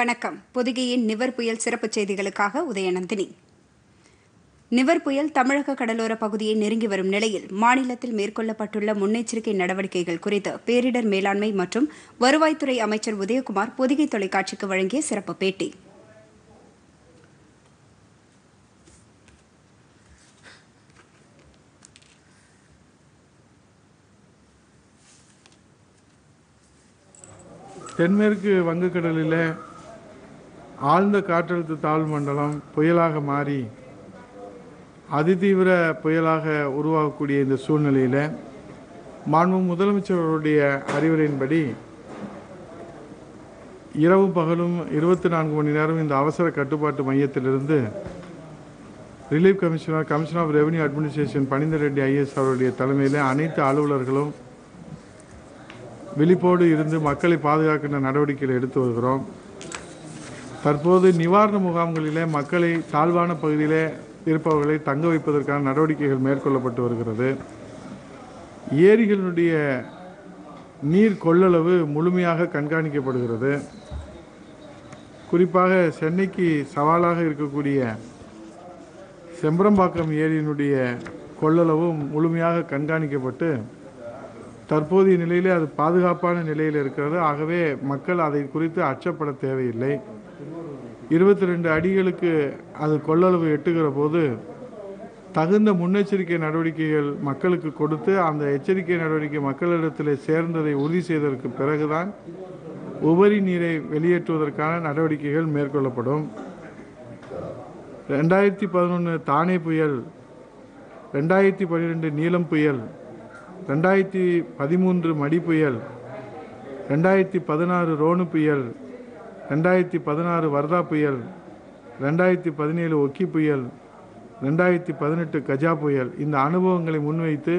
வணக்கம் பொதிகையின் நிவர் புயல் சிறப்புச் செய்திகளுக்காக உதயநந்தினி நிவர் புயல் தமிழக கடலோர பகுதியை நெருங்கி வரும் நிலையில் மாநிலத்தில் மேற்கொள்ளப்பட்டுள்ள முன்னெச்சரிக்கை நடவடிக்கைகள் குறித்து பேரிடர் மேலாண்மை மற்றும் வருவாய்த்துறை அமைச்சர் உதயகுமார் பொதிகை தொலைக்காட்சிக்கு வழங்கிய சிறப்பு பேட்டி தென்மேற்கு வங்கக்கடலில் ஆழ்ந்த காற்றழுத்த தாழ்வு மண்டலம் புயலாக மாறி அதிதீவிர புயலாக உருவாகக்கூடிய இந்த சூழ்நிலையில் மாண்பு முதலமைச்சருடைய அறிவுரையின்படி இரவும் பகலும் இருபத்தி நான்கு மணி நேரம் இந்த அவசர கட்டுப்பாட்டு மையத்திலிருந்து relief commissioner commission of revenue administration பணிந்த ரெட்டி ஐஏஎஸ் அவருடைய தலைமையில் அனைத்து அலுவலர்களும் விழிப்போடு இருந்து மக்களை பாதுகாக்கின்ற நடவடிக்கைகளை எடுத்து வருகிறோம் தற்போது நிவாரண முகாம்களிலே மக்களை தாழ்வான பகுதியிலே இருப்பவர்களை தங்க வைப்பதற்கான நடவடிக்கைகள் மேற்கொள்ளப்பட்டு வருகிறது ஏரிகளினுடைய நீர் கொள்ளளவு முழுமையாக கண்காணிக்கப்படுகிறது குறிப்பாக சென்னைக்கு சவாலாக இருக்கக்கூடிய செம்பரம்பாக்கம் ஏரியினுடைய கொள்ளளவும் முழுமையாக கண்காணிக்கப்பட்டு தற்போதைய நிலையிலே அது பாதுகாப்பான நிலையில் இருக்கிறது ஆகவே மக்கள் அதை குறித்து அச்சப்பட தேவையில்லை இருபத்தி ரெண்டு அடிகளுக்கு அது கொள்ளளவு எட்டுகிற போது தகுந்த முன்னெச்சரிக்கை நடவடிக்கைகள் மக்களுக்கு கொடுத்து அந்த எச்சரிக்கை நடவடிக்கை மக்களிடத்தில் சேர்ந்ததை உறுதி செய்ததற்கு பிறகுதான் உபரி நீரை வெளியேற்றுவதற்கான நடவடிக்கைகள் மேற்கொள்ளப்படும் ரெண்டாயிரத்தி பதினொன்று தானே புயல் ரெண்டாயிரத்தி பன்னிரெண்டு நீலம் புயல் ரெண்டாயிரத்தி பதிமூன்று மடி புயல் ரெண்டாயிரத்தி பதினாறு ரோனு புயல் ரெண்டாயிரத்தி பதினாறு வர்தா புயல் ரெண்டாயிரத்தி பதினேழு ஒக்கி புயல் ரெண்டாயிரத்தி பதினெட்டு கஜா புயல் இந்த அனுபவங்களை முன்வைத்து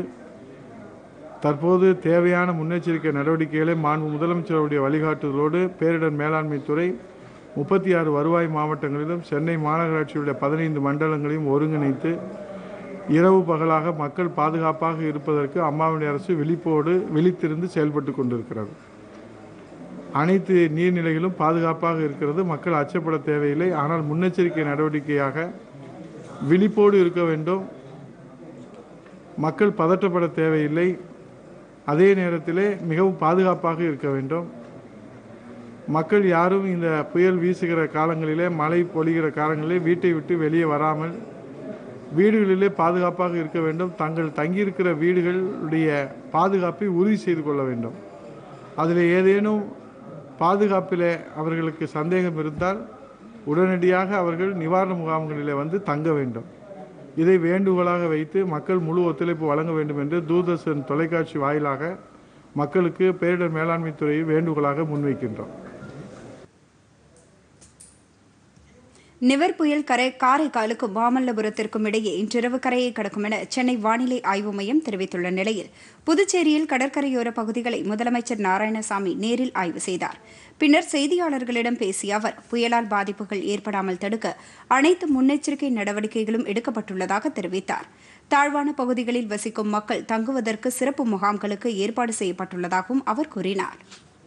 தற்போது தேவையான முன்னெச்சரிக்கை நடவடிக்கைகளை மாண்பு முதலமைச்சருடைய வழிகாட்டுதலோடு பேரிடர் மேலாண்மை துறை முப்பத்தி ஆறு வருவாய் மாவட்டங்களிலும் சென்னை மாநகராட்சியுடைய பதினைந்து மண்டலங்களையும் ஒருங்கிணைத்து இரவு பகலாக மக்கள் பாதுகாப்பாக இருப்பதற்கு அம்மாவுடைய அரசு விழிப்போடு விழித்திருந்து செயல்பட்டு கொண்டிருக்கிறது அனைத்து நீர்நிலைகளும் பாதுகாப்பாக இருக்கிறது மக்கள் அச்சப்பட தேவையில்லை ஆனால் முன்னெச்சரிக்கை நடவடிக்கையாக விழிப்போடு இருக்க வேண்டும் மக்கள் பதற்றப்பட தேவையில்லை அதே நேரத்திலே மிகவும் பாதுகாப்பாக இருக்க வேண்டும் மக்கள் யாரும் இந்த புயல் வீசுகிற காலங்களிலே மழை பொழிகிற காலங்களிலே வீட்டை விட்டு வெளியே வராமல் வீடுகளிலே பாதுகாப்பாக இருக்க வேண்டும் தங்கள் தங்கியிருக்கிற வீடுகளுடைய பாதுகாப்பை உறுதி செய்து கொள்ள வேண்டும் அதில் ஏதேனும் பாதுகாப்பில் அவர்களுக்கு சந்தேகம் இருந்தால் உடனடியாக அவர்கள் நிவாரண முகாம்களிலே வந்து தங்க வேண்டும் இதை வேண்டுகோளாக வைத்து மக்கள் முழு ஒத்துழைப்பு வழங்க வேண்டும் என்று தூர்தர்ஷன் தொலைக்காட்சி வாயிலாக மக்களுக்கு பேரிடர் மேலாண்மை துறையை வேண்டுகோளாக முன்வைக்கின்றோம் நிவர் புயல் கரை காரைக்காலுக்கும் மாமல்லபுரத்திற்கும் இடையே இன்றிரவு கரையை கடக்கும் என சென்னை வானிலை ஆய்வு மையம் தெரிவித்துள்ள நிலையில் புதுச்சேரியில் கடற்கரையோர பகுதிகளை முதலமைச்சர் நாராயணசாமி நேரில் ஆய்வு செய்தார் பின்னர் செய்தியாளர்களிடம் பேசிய அவர் புயலால் பாதிப்புகள் ஏற்படாமல் தடுக்க அனைத்து முன்னெச்சரிக்கை நடவடிக்கைகளும் எடுக்கப்பட்டுள்ளதாக தெரிவித்தார் தாழ்வான பகுதிகளில் வசிக்கும் மக்கள் தங்குவதற்கு சிறப்பு முகாம்களுக்கு ஏற்பாடு செய்யப்பட்டுள்ளதாகவும் அவர் கூறினார்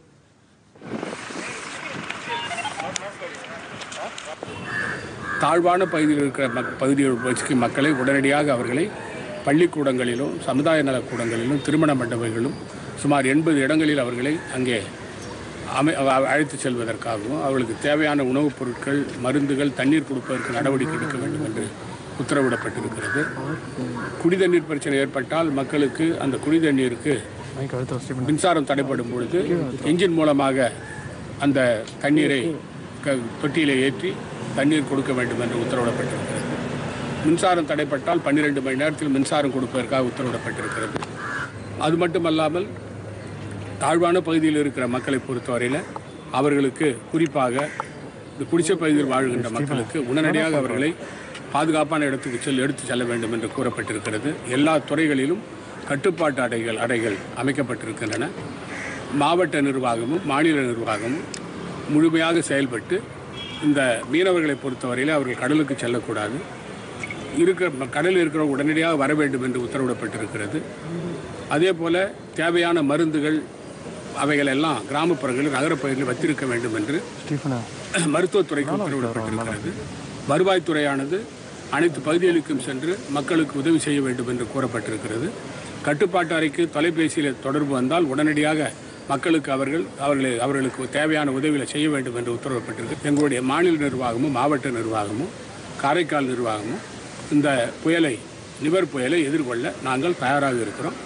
தாழ்வான பகுதியில் இருக்கிற மக் பகுதியில் வசிக்கும் மக்களை உடனடியாக அவர்களை பள்ளிக்கூடங்களிலும் சமுதாய நலக்கூடங்களிலும் திருமண மண்டபங்களிலும் சுமார் எண்பது இடங்களில் அவர்களை அங்கே அமை அ- அழைத்துச் செல்வதற்காகவும் அவர்களுக்கு தேவையான உணவுப் பொருட்கள் மருந்துகள் தண்ணீர் கொடுப்பதற்கு நடவடிக்கை எடுக்க வேண்டும் என்று உத்தரவிடப்பட்டிருக்கிறது குடிதண்ணீர் பிரச்சனை ஏற்பட்டால் மக்களுக்கு அந்த குடிதண்ணீருக்கு மின்சாரம் தடைப்படும் பொழுது என்ஜின் மூலமாக அந்த தண்ணீரை க- தொட்டியிலே ஏற்றி தண்ணீர் கொடுக்க வேண்டும் என்று உத்தரவிடப்பட்டிருக்கிறது மின்சாரம் தடைப்பட்டால் பன்னிரெண்டு மணி நேரத்தில் மின்சாரம் கொடுப்பதற்காக உத்தரவிடப்பட்டிருக்கிறது அது மட்டுமல்லாமல் தாழ்வான பகுதியில் இருக்கிற மக்களை பொறுத்தவரையில் அவர்களுக்கு குறிப்பாக இந்த குடிசை பகுதியில் வாழ்கின்ற மக்களுக்கு உடனடியாக அவர்களை பாதுகாப்பான இடத்துக்கு செல் எடுத்து செல்ல வேண்டும் என்று கூறப்பட்டிருக்கிறது எல்லா துறைகளிலும் கட்டுப்பாட்டு அடைகள் அடைகள் அமைக்கப்பட்டிருக்கின்றன மாவட்ட நிர்வாகமும் மாநில நிர்வாகமும் முழுமையாக செயல்பட்டு இந்த மீனவர்களை பொறுத்தவரையில் அவர்கள் கடலுக்கு செல்லக்கூடாது இருக்கிற கடலில் இருக்கிற உடனடியாக வர வேண்டும் என்று உத்தரவிடப்பட்டிருக்கிறது அதே போல் தேவையான மருந்துகள் அவைகள் எல்லாம் கிராமப்புறங்களில் நகரப்பகுதிகளில் வைத்திருக்க வேண்டும் என்று மருத்துவத்துறைக்கு உத்தரவிடப்பட்டிருக்கிறது வருவாய்த்துறையானது அனைத்து பகுதிகளுக்கும் சென்று மக்களுக்கு உதவி செய்ய வேண்டும் என்று கூறப்பட்டிருக்கிறது கட்டுப்பாட்டு அறைக்கு தொலைபேசியில் தொடர்பு வந்தால் உடனடியாக மக்களுக்கு அவர்கள் அவர்களை அவர்களுக்கு தேவையான உதவிகளை செய்ய வேண்டும் என்று உத்தரவிடப்பட்டிருக்கு எங்களுடைய மாநில நிர்வாகமும் மாவட்ட நிர்வாகமும் காரைக்கால் நிர்வாகமும் இந்த புயலை நிவர் புயலை எதிர்கொள்ள நாங்கள் தயாராக இருக்கிறோம்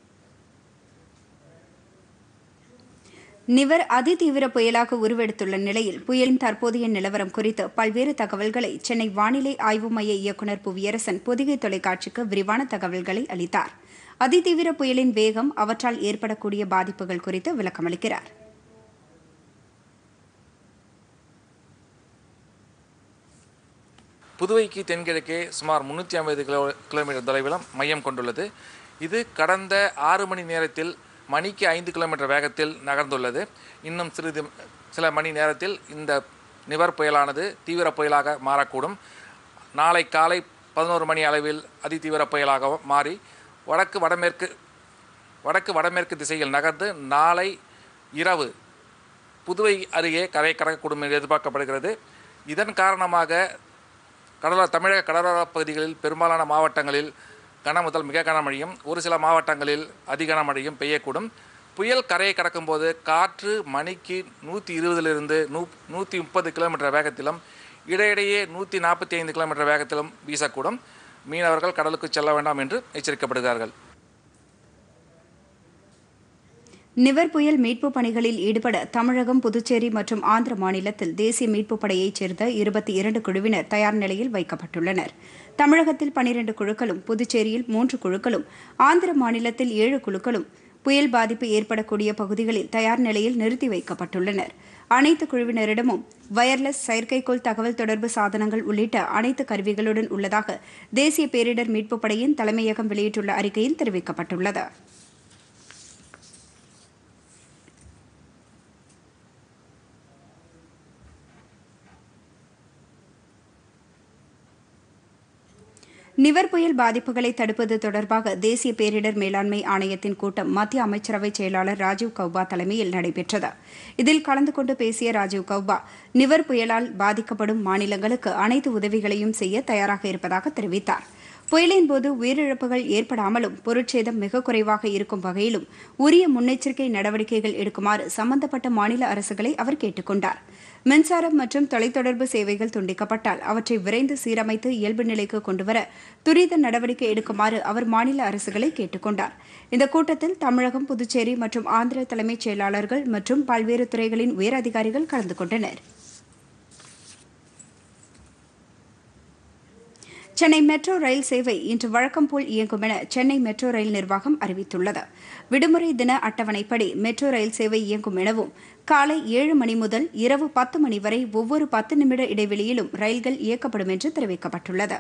நிவர் அதிதீவிர புயலாக உருவெடுத்துள்ள நிலையில் புயலின் தற்போதைய நிலவரம் குறித்து பல்வேறு தகவல்களை சென்னை வானிலை ஆய்வு மைய இயக்குநர் புவியரசன் பொதிகை தொலைக்காட்சிக்கு விரிவான தகவல்களை அளித்தார் அதிதீவிர புயலின் வேகம் அவற்றால் ஏற்படக்கூடிய பாதிப்புகள் குறித்து விளக்கமளிக்கிறார் புதுவைக்கு தென்கிழக்கே சுமார் முந்நூற்றி ஐம்பது கிலோ கிலோமீட்டர் தொலைவிலும் மையம் கொண்டுள்ளது இது கடந்த ஆறு மணி நேரத்தில் மணிக்கு ஐந்து கிலோமீட்டர் வேகத்தில் நகர்ந்துள்ளது இன்னும் சிறிது சில மணி நேரத்தில் இந்த நிவர் புயலானது தீவிர புயலாக மாறக்கூடும் நாளை காலை பதினோரு மணி அளவில் அதிதீவிர புயலாக மாறி வடக்கு வடமேற்கு வடக்கு வடமேற்கு திசையில் நகர்ந்து நாளை இரவு புதுவை அருகே கரை கடக்கக்கூடும் என்று எதிர்பார்க்கப்படுகிறது இதன் காரணமாக கடலோர தமிழக கடலோர பகுதிகளில் பெரும்பாலான மாவட்டங்களில் கன முதல் மிக கனமழையும் ஒரு சில மாவட்டங்களில் அதி கனமழையும் பெய்யக்கூடும் புயல் கரையை கடக்கும்போது காற்று மணிக்கு நூற்றி இருபதிலிருந்து நூ நூற்றி முப்பது கிலோமீட்டர் வேகத்திலும் இடையிடையே நூற்றி நாற்பத்தி ஐந்து கிலோமீட்டர் வேகத்திலும் வீசக்கூடும் மீனவர்கள் கடலுக்கு செல்ல வேண்டாம் என்று எச்சரிக்கப்படுகிறார்கள் நிவர் புயல் மீட்புப் பணிகளில் ஈடுபட தமிழகம் புதுச்சேரி மற்றும் ஆந்திர மாநிலத்தில் தேசிய மீட்புப் படையைச் சேர்ந்த இருபத்தி இரண்டு குழுவினர் தயார் நிலையில் வைக்கப்பட்டுள்ளனர் தமிழகத்தில் பனிரண்டு குழுக்களும் புதுச்சேரியில் மூன்று குழுக்களும் ஆந்திர மாநிலத்தில் ஏழு குழுக்களும் புயல் பாதிப்பு ஏற்படக்கூடிய பகுதிகளில் தயார் நிலையில் நிறுத்தி வைக்கப்பட்டுள்ளனர் அனைத்து குழுவினரிடமும் வயர்லெஸ் செயற்கைக்கோள் தகவல் தொடர்பு சாதனங்கள் உள்ளிட்ட அனைத்து கருவிகளுடன் உள்ளதாக தேசிய பேரிடர் மீட்புப் படையின் தலைமையகம் வெளியிட்டுள்ள அறிக்கையில் தெரிவிக்கப்பட்டுள்ளது நிவர் புயல் பாதிப்புகளை தடுப்பது தொடர்பாக தேசிய பேரிடர் மேலாண்மை ஆணையத்தின் கூட்டம் மத்திய அமைச்சரவை செயலாளர் ராஜீவ் கௌபா தலைமையில் நடைபெற்றது இதில் கலந்து கொண்டு பேசிய ராஜீவ் கௌபா நிவர் புயலால் பாதிக்கப்படும் மாநிலங்களுக்கு அனைத்து உதவிகளையும் செய்ய தயாராக இருப்பதாக தெரிவித்தார் புயலின் போது உயிரிழப்புகள் ஏற்படாமலும் பொருட்சேதம் மிக குறைவாக இருக்கும் வகையிலும் உரிய முன்னெச்சரிக்கை நடவடிக்கைகள் எடுக்குமாறு சம்பந்தப்பட்ட மாநில அரசுகளை அவர் கேட்டுக் கொண்டார் மின்சாரம் மற்றும் தொலைத்தொடர்பு சேவைகள் துண்டிக்கப்பட்டால் அவற்றை விரைந்து சீரமைத்து இயல்பு நிலைக்கு கொண்டுவர துரித நடவடிக்கை எடுக்குமாறு அவர் மாநில அரசுகளை கேட்டுக் கொண்டார் இந்த கூட்டத்தில் தமிழகம் புதுச்சேரி மற்றும் ஆந்திர தலைமைச் செயலாளர்கள் மற்றும் பல்வேறு துறைகளின் உயர் அதிகாரிகள் கலந்து கொண்டனர் சென்னை மெட்ரோ ரயில் சேவை இன்று வழக்கம் போல் இயங்கும் என சென்னை மெட்ரோ ரயில் நிர்வாகம் அறிவித்துள்ளது விடுமுறை தின அட்டவணைப்படி மெட்ரோ ரயில் சேவை இயங்கும் எனவும் காலை ஏழு மணி முதல் இரவு பத்து மணி வரை ஒவ்வொரு பத்து நிமிட இடைவெளியிலும் ரயில்கள் இயக்கப்படும் என்று தெரிவிக்கப்பட்டுள்ளது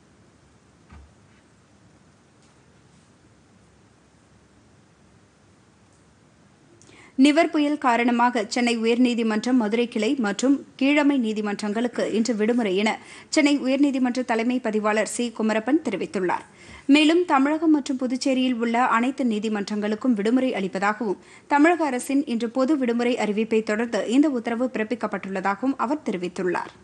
நிவர் புயல் காரணமாக சென்னை உயர்நீதிமன்றம் மதுரை கிளை மற்றும் கீழமை நீதிமன்றங்களுக்கு இன்று விடுமுறை என சென்னை உயர்நீதிமன்ற தலைமை பதிவாளர் சி குமரப்பன் தெரிவித்துள்ளார் மேலும் தமிழகம் மற்றும் புதுச்சேரியில் உள்ள அனைத்து நீதிமன்றங்களுக்கும் விடுமுறை அளிப்பதாகவும் தமிழக அரசின் இன்று பொது விடுமுறை அறிவிப்பை தொடர்ந்து இந்த உத்தரவு பிறப்பிக்கப்பட்டுள்ளதாகவும் அவர் தெரிவித்துள்ளார்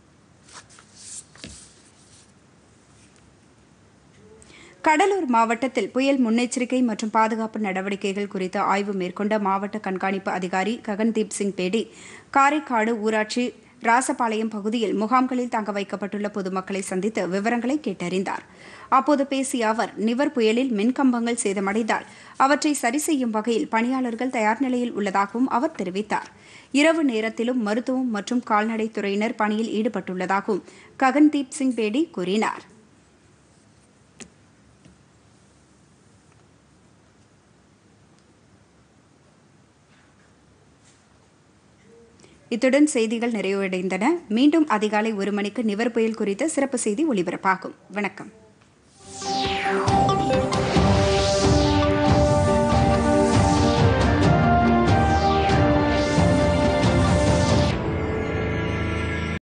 கடலூர் மாவட்டத்தில் புயல் முன்னெச்சரிக்கை மற்றும் பாதுகாப்பு நடவடிக்கைகள் குறித்து ஆய்வு மேற்கொண்ட மாவட்ட கண்காணிப்பு அதிகாரி ககன்தீப் சிங் பேடி காரைக்காடு ஊராட்சி ராசபாளையம் பகுதியில் முகாம்களில் தங்க வைக்கப்பட்டுள்ள பொதுமக்களை சந்தித்து விவரங்களை கேட்டறிந்தார் அப்போது பேசிய அவர் நிவர் புயலில் மின்கம்பங்கள் சேதமடைந்தால் அவற்றை சரி செய்யும் வகையில் பணியாளர்கள் தயார் நிலையில் உள்ளதாகவும் அவர் தெரிவித்தார் இரவு நேரத்திலும் மருத்துவம் மற்றும் கால்நடைத்துறையினர் பணியில் ஈடுபட்டுள்ளதாகவும் ககன்தீப் சிங் பேடி கூறினார் இத்துடன் செய்திகள் நிறைவடைந்தன மீண்டும் அதிகாலை ஒரு மணிக்கு நிவர் புயல் குறித்த சிறப்பு செய்தி ஒலிபரப்பாகும் வணக்கம்